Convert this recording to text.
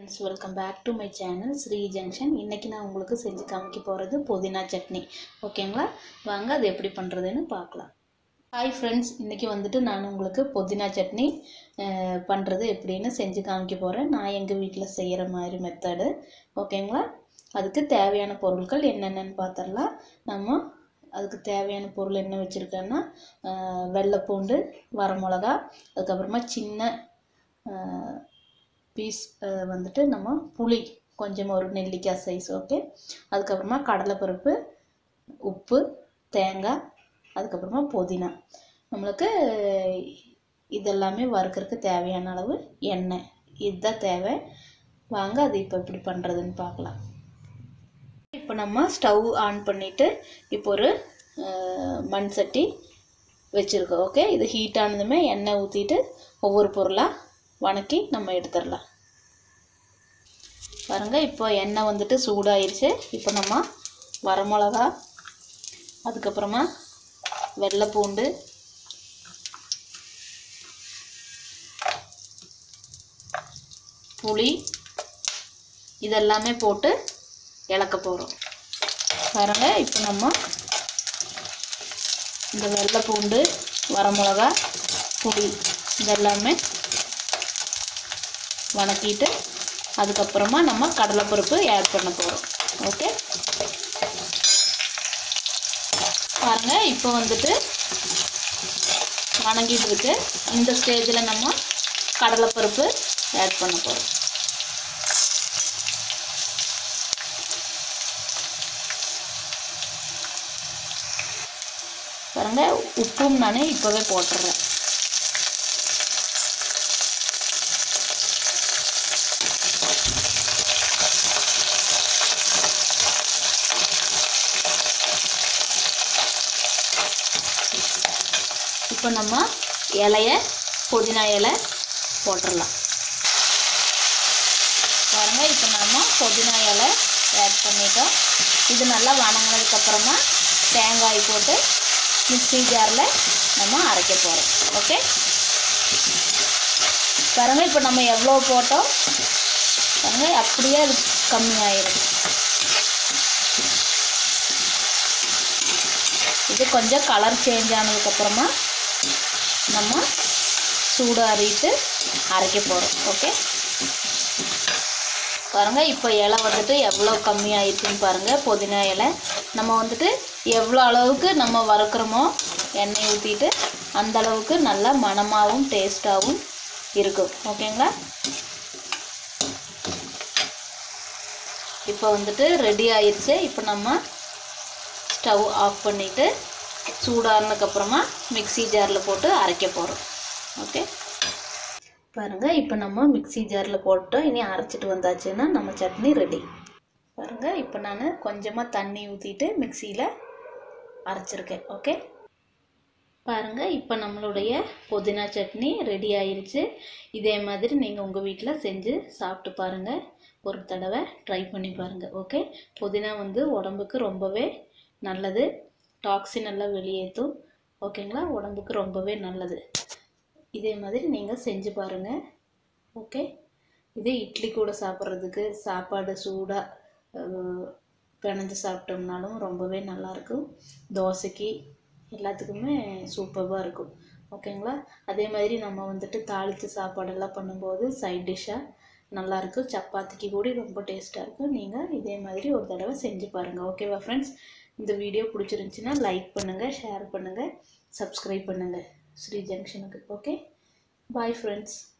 friends welcome back to my channel Sri Junction இன்றைக்கி நான் உங்களுக்கு செஞ்சு காமிக்க போகிறது புதினா சட்னி ஓகேங்களா வாங்க அது எப்படி பண்ணுறதுன்னு பார்க்கலாம் ஹாய் ஃப்ரெண்ட்ஸ் இன்றைக்கி வந்துட்டு நான் உங்களுக்கு புதினா சட்னி பண்ணுறது எப்படின்னு செஞ்சு காமிக்க போகிறேன் நான் எங்கள் வீட்டில் செய்கிற மாதிரி மெத்தடு ஓகேங்களா அதுக்கு தேவையான பொருட்கள் என்னென்னு பார்த்துடலாம் நம்ம அதுக்கு தேவையான பொருள் என்ன வச்சுருக்கேன்னா வெள்ளைப்பூண்டு வரமிளகா அதுக்கப்புறமா சின்ன அஹ், பீஸ் அஹ், வந்துட்டு நம்ம புளி கொஞ்சமாக ஒரு நெல்லிக்காய் சைஸ் ஓகே அதுக்கப்புறமா கடலைப்பருப்பு உப்பு தேங்காய் அதுக்கப்புறமா புதினா நம்மளுக்கு இதெல்லாமே வறுக்கறதுக்கு தேவையான அளவு எண்ணெய் இதுதான் தேவை வாங்க அது இப்போ எப்படி பண்ணுறதுன்னு பார்க்கலாம் இப்போ நம்ம ஸ்டவ் ஆன் பண்ணிவிட்டு இப்போ ஒரு அஹ், மண் சட்டி வச்சுருக்கோம் ஓகே இது ஹீட் ஆனதுமே எண்ணெய் ஊற்றிட்டு ஒவ்வொரு பொருளாக வணக்கி நம்ம எடுத்துடலாம் பாருங்கள் இப்போ எண்ணெய் வந்துட்டு சூடாயிருச்சு இப்போ நம்ம வரமிளகா அதுக்கப்புறமா வெள்ளைப்பூண்டு புளி இதெல்லாமே போட்டு இளக்க போகிறோம் பாருங்க இப்போ நம்ம இந்த வெள்ளைப்பூண்டு வரமிளகா புளி இதெல்லாமே வணக்கிட்டு அதுக்கப்புறமா நம்ம கடலைப்பருப்பு ஆட் பண்ண போகிறோம் ஓகே பாருங்க இப்போ வந்துட்டு வணங்கிட்டு இருக்கு இந்த ஸ்டேஜில் நம்ம கடலைப்பருப்பு ஆட் பண்ண போகிறோம் பாருங்க உப்பும் நான் இப்போவே போட்டுடுறேன் இப்போ நம்ம இலைய புதினா இலை போட்டுடலாம் பாருங்க இப்போ நம்ம புதினா இலை ஆட் பண்ணிட்டோம் இது நல்லா வணங்கினதுக்கப்புறமா தேங்காய் போட்டு மிக்ஸி ஜாரில் நம்ம அரைக்க போகிறோம் ஓகே பாருங்க இப்போ நம்ம எவ்வளோ போட்டோம் பாருங்க அப்படியே அது கம்மியாயிரும் இது கொஞ்சம் கலர் சேஞ்ச் ஆனதுக்கப்புறமா நம்ம சூடாறிட்டு அரைக்க போகிறோம் ஓகே பாருங்கள் இப்போ இலை வந்துட்டு எவ்வளோ கம்மியாயிருக்குன்னு பாருங்கள் புதினா இலை நம்ம வந்துட்டு எவ்வளோ அளவுக்கு நம்ம வறுக்கிறோமோ எண்ணெய் ஊற்றிட்டு அந்த அளவுக்கு நல்லா மணமாகவும் டேஸ்ட்டாகவும் இருக்கும் ஓகேங்களா இப்போ வந்துட்டு ரெடி ஆயிடுச்சு இப்போ நம்ம ஸ்டவ் ஆஃப் பண்ணிவிட்டு சூடானதுக்கப்புறமா மிக்ஸி ஜாரில் போட்டு அரைக்க போகிறோம் ஓகே பாருங்கள் இப்போ நம்ம மிக்ஸி ஜாரில் போட்டோம் இனி அரைச்சிட்டு வந்தாச்சுன்னா நம்ம சட்னி ரெடி பாருங்கள் இப்போ நான் கொஞ்சமாக தண்ணி ஊற்றிட்டு மிக்சியில் அரைச்சிருக்கேன் ஓகே பாருங்கள் இப்போ நம்மளுடைய புதினா சட்னி ரெடி ஆயிருச்சு இதே மாதிரி நீங்கள் உங்கள் வீட்டில் செஞ்சு சாப்பிட்டு பாருங்கள் ஒரு தடவை ட்ரை பண்ணி பாருங்கள் ஓகே புதினா வந்து உடம்புக்கு ரொம்பவே நல்லது டாக்ஸின் எல்லாம் வெளியேற்றும் ஓகேங்களா உடம்புக்கு ரொம்பவே நல்லது இதே மாதிரி நீங்கள் செஞ்சு பாருங்கள் ஓகே இது இட்லி கூட சாப்பிட்றதுக்கு சாப்பாடு சூடாக பிணைஞ்சு சாப்பிட்டோம்னாலும் ரொம்பவே நல்லாயிருக்கும் தோசைக்கு எல்லாத்துக்குமே சூப்பராக இருக்கும் ஓகேங்களா அதே மாதிரி நம்ம வந்துட்டு தாளித்து சாப்பாடெல்லாம் பண்ணும்போது சைட் டிஷ்ஷாக நல்லாயிருக்கும் சப்பாத்திக்கு கூட ரொம்ப டேஸ்ட்டாக இருக்கும் நீங்கள் இதே மாதிரி ஒரு தடவை செஞ்சு பாருங்கள் ஓகேவா ஃப்ரெண்ட்ஸ் இந்த வீடியோ பிடிச்சிருந்துச்சின்னா லைக் பண்ணுங்கள் ஷேர் பண்ணுங்கள் சப்ஸ்கிரைப் பண்ணுங்கள் ஸ்ரீ ஜங்ஷனுக்கு ஓகே பாய் ஃப்ரெண்ட்ஸ்